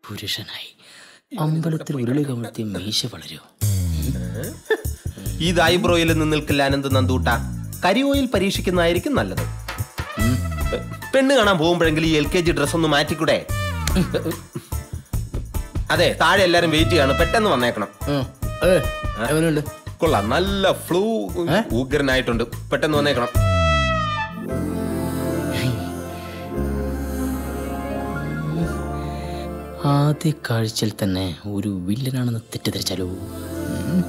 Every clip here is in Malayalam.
പുരുഷനായി അമ്പലത്തിൽ ഉരുളി കമഴ്ത്തിയ മീശ വളരൂ ഇത് ഐബ്രോയിൽ നിന്ന് നിൽക്കില്ല അനന്ത് നന്ദൂട്ട കരി ഓയിൽ പരീക്ഷിക്കുന്നതായിരിക്കും നല്ലത് പെണ്ണ് കാണാൻ പോകുമ്പോഴെങ്കിലും ഈ എൽ കെ ജി ഡ്രസ് ഒന്ന് മാറ്റിക്കൂടെ അതെ താഴെ എല്ലാരും വെയിറ്റ് ചെയ്യാണ് പെട്ടെന്ന് വന്നേക്കണം എവനുണ്ട് കൊള്ളാം നല്ല ഫ്ലൂ ഉഗ്രനായിട്ടുണ്ട് പെട്ടെന്ന് വന്നേക്കണം ആദ്യ കാഴ്ചയിൽ തന്നെ ഒരു വില്ലനാണെന്ന് തെറ്റിദ്ധരിച്ചാലോ ഉം.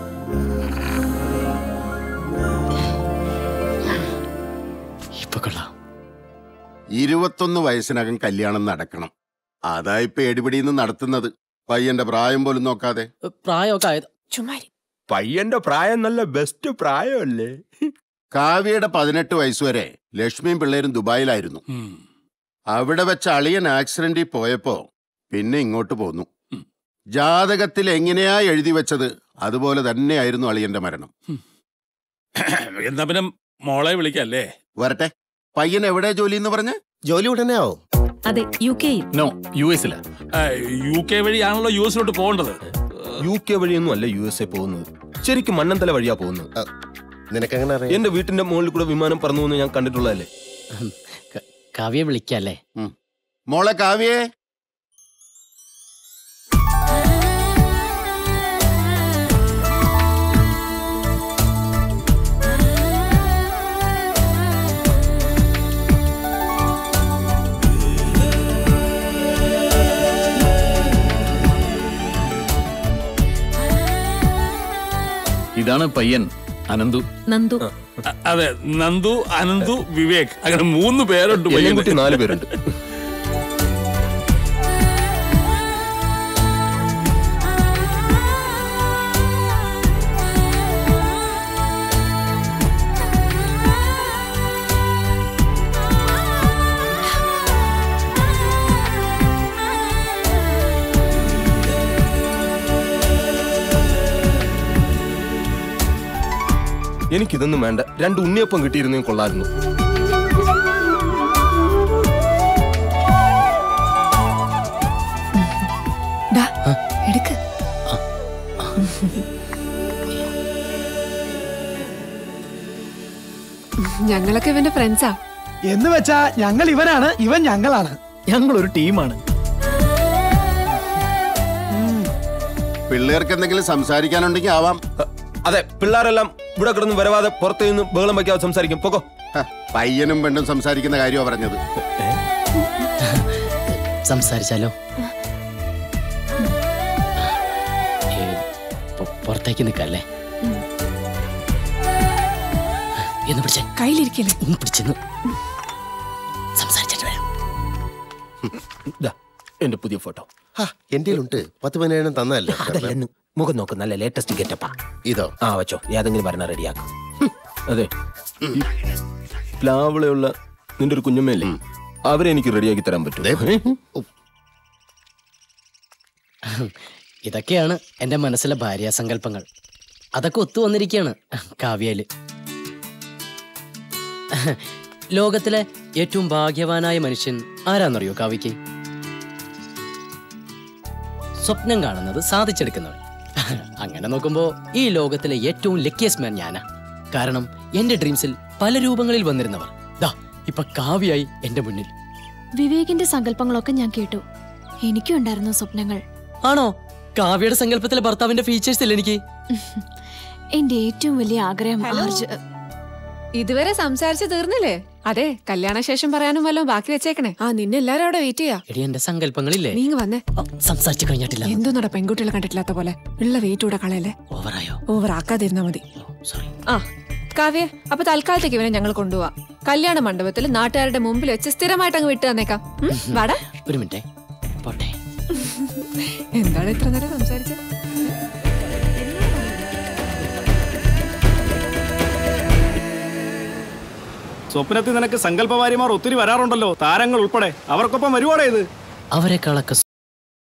ഇപ്പൊ കൊള്ളാം ഇരുപത്തൊന്ന് വയസ്സിനകം കല്യാണം നടക്കണം അതാ ഇപ്പൊ എടിപിടിന്ന് നടത്തുന്നത് പയ്യന്റെ പ്രായം പോലും നോക്കാതെ പ്രായമൊക്കെ ആയത് ചുമ്മാരി പയ്യന്റെ പ്രായം നല്ല ബെസ്റ്റ് പ്രായമല്ലേ കാവ്യയുടെ പതിനെട്ട് വയസ്സുവരെ ലക്ഷ്മിയും പിള്ളേരും ദുബായിലായിരുന്നു അവിടെ വെച്ച് അളിയൻ ആക്സിഡന്റിൽ പോയപ്പോ പിന്നെ ഇങ്ങോട്ട് പോന്നു ജാതകത്തിൽ എങ്ങനെയാ എഴുതി വെച്ചത് അതുപോലെ തന്നെയായിരുന്നു അളിയന്റെ മരണം എന്നാ പിന്നെ മോളെ വിളിക്കല്ലേ വരട്ടെ പയ്യൻ എവിടെ ജോലി എന്ന് പറഞ്ഞ ജോലി ഉടനെ ആവും അതെ യു കെയിൽ നോ യു എസിലാ യു കെ വഴിയാണല്ലോ യു എസിലോട്ട് പോകേണ്ടത് യു കെ വഴിയൊന്നും അല്ല യു എസ് എ പോകുന്നത് ശരിക്കും മണ്ണന്തല വഴിയാ പോകുന്നത് നിനക്കെങ്ങനെ അറിയാം എന്റെ വീട്ടിന്റെ മുകളിൽ കൂടെ വിമാനം പറന്നു പോകുന്നത് ഞാൻ കണ്ടിട്ടുള്ളതല്ലേ ക- കാവ്യ വിളിക്കല്ലേ മോളെ കാവ്യേ ഇതാണ് പയ്യൻ അനന്തു നന്ദു അ- അതെ നന്ദു അനന്തു വിവേക് അങ്ങനെ മൂന്ന് പേരുണ്ട് എല്ലാം പയ്യന്. കുട്ടി നാല് പേരുണ്ട് എനിക്കിതൊന്നും വേണ്ട രണ്ട് ഉണ്ണിയപ്പം കിട്ടിയിരുന്നെങ്കിൽ കൊള്ളായിരുന്നു ഡാ എടുക്ക് ഞങ്ങളൊക്കെ ഇവന്റെ ഫ്രണ്ട്സാ എന്ന് വെച്ചാ ഞങ്ങൾ ഇവനാണ് ഇവൻ ഞങ്ങളാണ് ഞങ്ങൾ ഒരു ടീമാണ് പിള്ളേർക്ക് എന്തെങ്കിലും സംസാരിക്കാനുണ്ടെങ്കിൽ ആവാം അതെ പിള്ളേരെല്ലാം ഇവിടെ കിടന്ന് വരവാതെ പുറത്തു നിന്ന് ബഹളം വയ്ക്കാതെ സംസാരിക്കും പൊക്കോ ഹ, പയ്യനും പെണ്ണും സംസാരിക്കുന്ന കാര്യമാണ് പറഞ്ഞത് സംസാരിച്ചാലോ ഏ, പൊ- പുറത്തേക്ക് നിൽക്കല്ലേ എന്ന് പിടിച്ചേ കയ്യിലിരിക്കല്ലേ ഒന്ന് പിടിച്ചെന്ന് സംസാരിച്ചിട്ട് വരാം ദാ, എന്റെ പുതിയ ഫോട്ടോ എന്റെ ഉണ്ട് പത്ത് പതിനേഴം തന്നല്ലേ അതല്ലെന്ന് മുഖം നോക്ക് നല്ല ലേറ്റസ്റ്റ് ഗെറ്റപ്പാ ഇതോ ആ വെച്ചോ ഏതെങ്കിലും പറഞ്ഞ റെഡിയാക്കും അതെ ഈ പ്ലാവിളയുള്ള നിന്റെ ഒരു കുഞ്ഞമ്മയല്ലേ അവരെ എനിക്ക് റെഡിയാക്കി തരാൻ പറ്റും ഇതൊക്കെയാണ് എൻ്റെ മനസ്സിലെ ഭാര്യാസങ്കല്പങ്ങൾ അതൊക്കെ ഒത്തു വന്നിരിക്കുകയാണ് കാവ്യയില് ലോകത്തിലെ ഏറ്റവും ഭാഗ്യവാനായ മനുഷ്യൻ ആരാന്നറിയോ കാവ്യക്ക് സ്വപ്നം കാണുന്നത് സാധിച്ചെടുക്കുന്നവൻ അങ്ങനെ നോക്കുമ്പോ ഈ ലോകത്തിലെ ഏറ്റവും ലക്കിയസ്റ്റ് മാൻ ഞാനാ കാരണം എന്റെ ഡ്രീംസിൽ പല രൂപങ്ങളിൽ വന്നിരുന്നവർ ദാ ഇപ്പൊ കാവ്യായി എന്റെ മുന്നിൽ വിവേകിന്റെ സങ്കല്പങ്ങളൊക്കെ ഞാൻ കേട്ടു എനിക്കും ഉണ്ടായിരുന്നു സ്വപ്നങ്ങൾ ആണോ കാവ്യയുടെ സങ്കല്പത്തിലെ ഭർത്താവിന്റെ ഫീച്ചേഴ്സ് ഇല്ല എനിക്ക് എന്റെ ഏറ്റവും വലിയ ആഗ്രഹം ആർജ ഇതുവരെ സംസാരിച്ച് തീർന്നില്ലേ അതെ കല്യാണ ശേഷം പറയാനും വല്ലതും ബാക്കി വെച്ചേക്കണേ ആ നിന്നെ എല്ലാരും അവിടെ വെയിറ്റ് ചെയ്യാ എടി എന്റെ സങ്കല്പങ്ങളില്ലേ നീങ്ങ വന്നേ സംസാരിച്ചു കഴിഞ്ഞിട്ടില്ല എന്തോന്നടാ പെൺകുട്ടികളെ കണ്ടിട്ടില്ലാത്ത പോലെ ഉള്ള വെയിറ്റ് കൂടെ കളയല്ലേ ഓവറായോ ഓവർ ആക്കാതിരുന്നാ മതി സോറി ആ കാവ്യ അപ്പൊ തൽക്കാലത്തേക്ക് ഇവനെ ഞങ്ങൾ കൊണ്ടുപോവാ കല്യാണ മണ്ഡപത്തിൽ നാട്ടുകാരുടെ മുമ്പിൽ വെച്ച് സ്ഥിരമായിട്ട് അങ്ങ് വിട്ടു തന്നേക്കാം ഉം, വാടാ ഒരു മിനിറ്റ് പോട്ടെ എന്താണ് ഇത്ര നേരം സംസാരിച്ചത് സ്വപ്നത്തിൽ നിനക്ക് സങ്കല്പവാരിമാർ ഒത്തിരി വരാറുണ്ടല്ലോ താരങ്ങൾ ഉൾപ്പെടെ അവർക്കൊപ്പം വരുവാടേ ഇത് അവരെക്കാളൊക്കെ